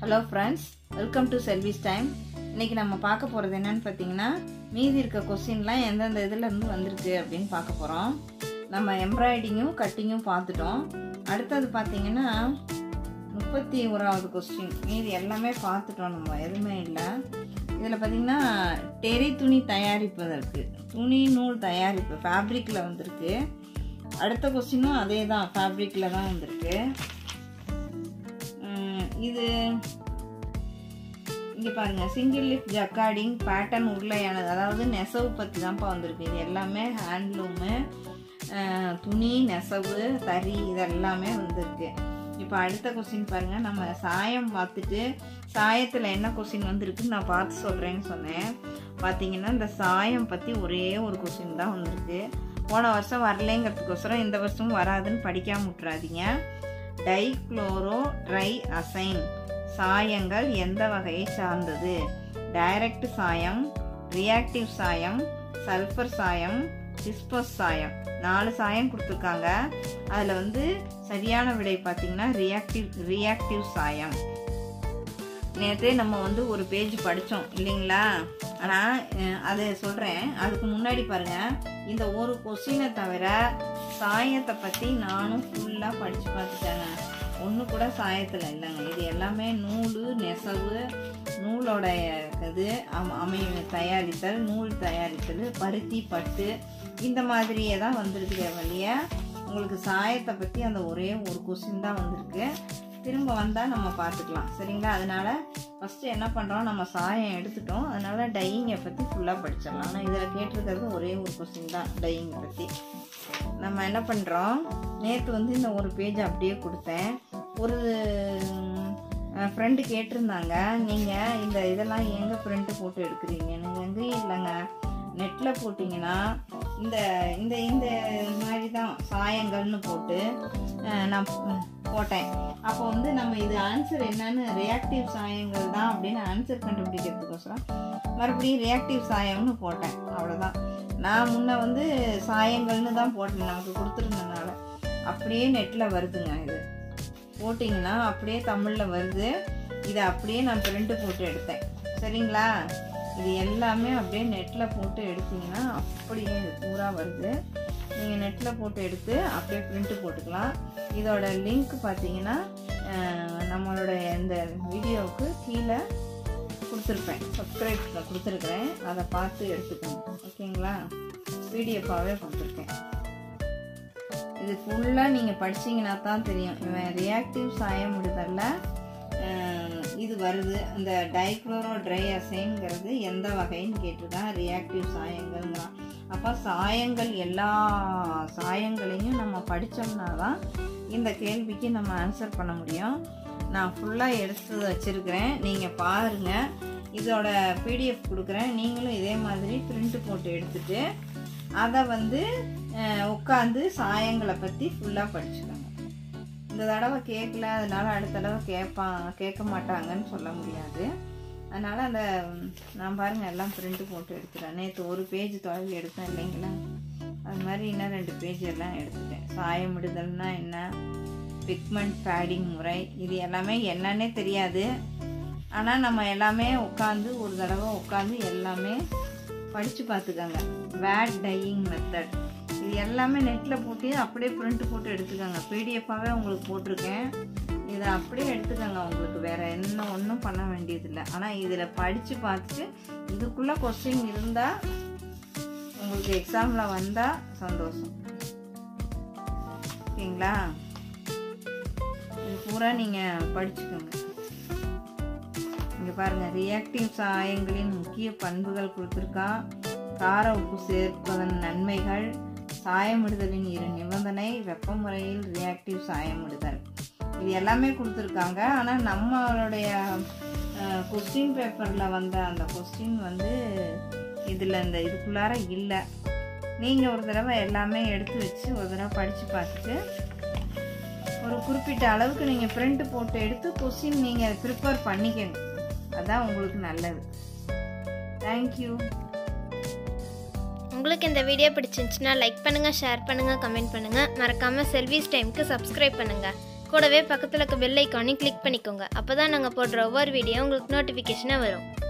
hello friends welcome to Selvi's time இன்னைக்கு நம்ம பார்க்க போகிறது என்னன்னு பார்த்தீங்கன்னா மீதி இருக்க கொஸ்டின்லாம் எந்தெந்த இதில் இருந்து வந்திருக்கு அப்படின்னு பார்க்க போகிறோம் நம்ம எம்ப்ராய்டிங்கும் கட்டிங்கும் பார்த்துட்டோம் அடுத்தது பார்த்தீங்கன்னா முப்பத்தி ஓராவது கொஸ்டின் மீதி எல்லாமே பார்த்துட்டோம் நம்ம எதுவுமே இல்லை இதில் பார்த்தீங்கன்னா டெரி துணி தயாரிப்பதற்கு துணி நூல் தயாரிப்பு ஃபேப்ரிக்கில் வந்திருக்கு அடுத்த கொஸ்டினும் அதே தான் ஃபேப்ரிக்கில் தான் வந்திருக்கு உம், இது இங்கே பாருங்க சிங்கிள் லிப் ஜக்காடிங் பேட்டர்ன் உருளையானது அதாவது நெசவு பற்றி தான்ப்பா வந்திருக்கு இது எல்லாமே ஹேண்ட்லூமு துணி நெசவு தறி இதெல்லாமே வந்திருக்கு இப்போ அடுத்த கொஸ்டின் பாருங்க நம்ம சாயம் பார்த்துட்டு சாயத்தில் என்ன கொஸ்டின் வந்திருக்குன்னு நான் பார்த்து சொல்கிறேன்னு சொன்னேன் பார்த்தீங்கன்னா இந்த சாயம் பற்றி ஒரே ஒரு கொஸ்டின் தான் வந்திருக்கு போன வருஷம் வரலைங்கிறதுக்கோசரம் இந்த வருஷமும் வராதுன்னு படிக்காம விட்றாதீங்க டைக்ளோரோ ட்ரை அசைன் சாயங்கள் எந்த வகையை சார்ந்தது டைரக்ட் சாயம் ரியாக்டிவ் சாயம் சல்ஃபர் சாயம் டிஸ்போஸ் சாயம் நாலு சாயம் கொடுத்துருக்காங்க அதில் வந்து சரியான விடை பார்த்தீங்கன்னா ரியாக்டிவ் ரியாக்டிவ் சாயம் நேற்றே நம்ம வந்து ஒரு பேஜ் படித்தோம் இல்லைங்களா ஆனால் அதை சொல்கிறேன் அதுக்கு முன்னாடி பாருங்கள் இந்த ஒரு கொஸ்டினை தவிர சாயத்தை பற்றி நானும் ஃபுல்லாக படித்து பார்த்துட்டேங்க ஒன்று கூட சாயத்தில் இல்லைங்க இது எல்லாமே நூல் நெசவு நூலோட இது அம் அமை தயாரித்தல் நூல் தயாரித்தல் பருத்தி பட்டு இந்த மாதிரியே தான் வந்திருக்கு வழிய உங்களுக்கு சாயத்தை பற்றி அந்த ஒரே ஒரு கொஸ்டின் தான் வந்திருக்கு திரும்ப வந்தால் நம்ம பார்த்துக்கலாம் சரிங்களா அதனால் ஃபஸ்ட்டு என்ன பண்ணுறோம் நம்ம சாயம் எடுத்துட்டோம் அதனால் டையிங்கை பற்றி ஃபுல்லாக படிச்சிடலாம் ஆனால் இதில் கேட்டிருக்கிறது ஒரே ஒரு கொஸ்டின் தான் டையிங்கை பற்றி நம்ம என்ன பண்ணுறோம் நேற்று வந்து இந்த ஒரு பேஜ் அப்படியே கொடுத்தேன் ஒரு ஃப்ரெண்டு கேட்டிருந்தாங்க நீங்கள் இந்த இதெல்லாம் எங்கே பிரிண்ட்டு போட்டு எடுக்கிறீங்க நீங்கள் எங்கேயும் இல்லைங்க நெட்டில் போட்டிங்கன்னா இந்த இந்த இந்த மாதிரி தான் சாயங்கள்னு போட்டு அஹ், நான் போட்டேன் அப்போ வந்து நம்ம இது ஆன்சர் என்னன்னு ரியாக்டிவ் சாயங்கள் தான் அப்படின்னு ஆன்சர் கண்டுபிடிக்கிறதுக்கோசரம் மறுபடியும் ரியாக்டிவ் சாயம்னு போட்டேன் அவ்வளோதான் நான் முன்ன வந்து சாயங்கள்னு தான் போட்டேன் நமக்கு கொடுத்துருந்தனால அப்படியே நெட்டில் வருதுங்க இது போட்டிங்கன்னா அப்படியே தமிழில் வருது இதை அப்படியே நான் பிரிண்ட் போட்டு எடுத்தேன் சரிங்களா இது எல்லாமே அப்படியே நெட்டில் போட்டு எடுத்தீங்கன்னா அப்படியே இது பூரா வருது நீங்கள் நெட்டில் போட்டு எடுத்து அப்படியே பிரிண்ட் போட்டுக்கலாம் இதோட லிங்க் பார்த்தீங்கன்னா அஹ், நம்மளோட இந்த வீடியோவுக்கு கீழே கொடுத்துருப்பேன் சப்ஸ்கிரைப் கொடுத்துருக்குறேன் அதை பார்த்து எடுத்துக்கோங்க ஓகேங்களா பிடிஎஃபாகவே கொடுத்துருக்கேன் இது ஃபுல்லாக நீங்கள் படிச்சீங்கன்னா தான் தெரியும் இவன் ரியாக்டிவ் சாயம் விடுதல்ல அஹ், இது வருது இந்த டைக்ளோரோ ட்ரை அசைங்கிறது எந்த வகைன்னு கேட்டிருக்கான் ரியாக்டிவ் சாயங்கள்ங்கிறான் அப்போ சாயங்கள் எல்லா சாயங்களையும் நம்ம படித்தோம்னா தான் இந்த கேள்விக்கு நம்ம ஆன்சர் பண்ண முடியும் நான் ஃபுல்லாக எடுத்து வச்சுருக்கிறேன் நீங்கள் பாருங்கள் இதோட பிடிஎஃப் கொடுக்குறேன் நீங்களும் இதே மாதிரி பிரிண்ட் போட்டு எடுத்துட்டு அதை வந்து உட்காந்து சாயங்களை பற்றி ஃபுல்லாக படிச்சுக்கோங்க இந்த தடவை கேட்கல அதனால அடுத்த தடவை கேட்பான் கேட்க மாட்டாங்கன்னு சொல்ல முடியாது அதனால் அந்த ம், நான் பாருங்கள் எல்லாம் பிரிண்ட் போட்டு எடுத்துட்டேன் நேற்று ஒரு பேஜ் தொழில் எடுத்தேன் இல்லைங்களா அது மாதிரி இன்னும் ரெண்டு பேஜ் எல்லாம் எடுத்துட்டேன் சாயமிடுதல்னா என்ன பிக்மெண்ட் பேடிங் முறை இது எல்லாமே என்னன்னே தெரியாது ஆனால் நம்ம எல்லாமே உட்காந்து ஒரு தடவை உட்காந்து எல்லாமே படித்து பார்த்துக்கோங்க வேட் டையிங் மெத்தட் இது எல்லாமே நெட்டில் போட்டு அப்படியே பிரிண்ட் போட்டு எடுத்துக்கோங்க பிடிஎஃபாகவே உங்களுக்கு போட்டிருக்கேன் இதை அப்படியே எடுத்துக்கோங்க உங்களுக்கு வேறு என்ன ஒன்றும் பண்ண வேண்டியதில்லை ஆனால் இதில் படித்து பார்த்துட்டு இதுக்குள்ளே கொஸ்டின் இருந்தால் உங்களுக்கு எக்ஸாமில் வந்தால் சந்தோஷம் ஓகேங்களா இது பூரா நீங்கள் படிச்சுக்கோங்க இங்கே பாருங்கள் ரியாக்டிவ் சாயங்களின் முக்கிய பண்புகள் கொடுத்துருக்கா கார உப்பு சேர்ப்பதன் நன்மைகள் சாயமிடுதலின் இரு நிபந்தனை வெப்ப முறையில் ரியாக்டிவ் சாயமிடுதல் இது எல்லாமே கொடுத்துருக்காங்க ஆனால் நம்மளுடைய கொஸ்டின் பேப்பரில் வந்த அந்த கொஸ்டின் வந்து இதில் இந்த இதுக்குள்ளார இல்லை நீங்கள் ஒரு தடவை எல்லாமே எடுத்து வச்சு ஒரு தடவை படித்து பார்த்துட்டு ஒரு குறிப்பிட்ட அளவுக்கு நீங்கள் பிரிண்ட் போட்டு எடுத்து கொஸ்டின் நீங்கள் ப்ரிப்பேர் பண்ணிக்கணும் அதான் உங்களுக்கு நல்லது தேங்க்யூ உங்களுக்கு இந்த வீடியோ பிடிச்சிருந்துச்சுன்னா லைக் பண்ணுங்கள் ஷேர் பண்ணுங்கள் கமெண்ட் பண்ணுங்கள் மறக்காமல் செல்விஸ் டைம்க்கு சப்ஸ்கிரைப் பண்ணுங்கள் கூடவே பக்கத்தில் இருக்க பெல் ஐக்கானையும் கிளிக் பண்ணிக்கோங்க அப்போ தான் நாங்கள் போடுற ஒவ்வொரு வீடியோ உங்களுக்கு நோட்டிஃபிகேஷனாக வரும்